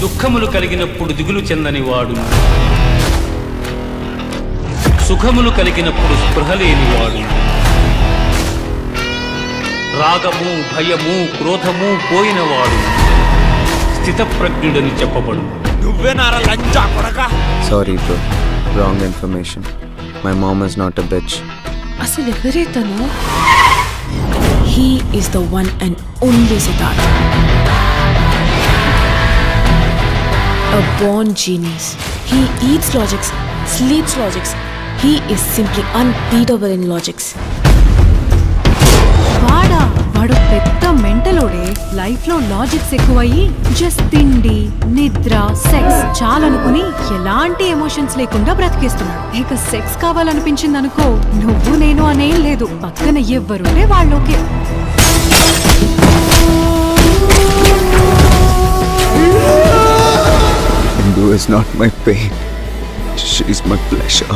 దుఃఖములు కలిగినప్పుడు దిగులు చెందని వాడు సుఖములు కలిగినప్పుడు స్పృహ లేనివాడు రాగము భయము క్రోధము పోయినవాడు స్థితప్రజ్ఞుడని చెప్పబడు నువ్వేనారా లంచా కొడక Sorry, bro. Wrong information. My mom is not a bitch. అసలు ఎవరే తను he is the one and only Siddharth A born genius. He eats logics, sleeps logics. He is simply unbeatable in logics. వాడా వాడు పెద్ద మెంటలోడే లైఫ్ లో లాజిక్స్ ఎక్కువయ్యి జస్ట్ తిండి నిద్ర సెక్స్ చాలనుకుని ఎలాంటి ఎమోషన్స్ లేకుండా బ్రతికేస్తున్నాడు ఇక సెక్స్ కావాలనిపించింది అనుకో నువ్వు నేను అనేం లేదు పక్కన ఎవ్వరుంటే వాళ్ళోకే Hindu is not my pain. She's my pleasure.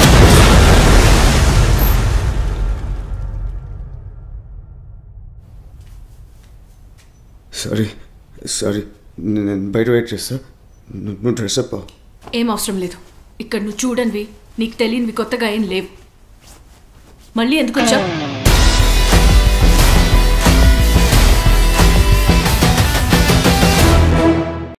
Sorry sorry నేను బయట వెయిట్ చేస్తా నువ్వు నువ్వు డ్రెస్ అప్ అవ్వు. ఏం అవసరం లేదు ఇక్కడ నువ్వు చూడనివి నీకు తెలియనివి కొత్తగా ఏం లేవు మళ్ళీ ఎందుకు వచ్చావు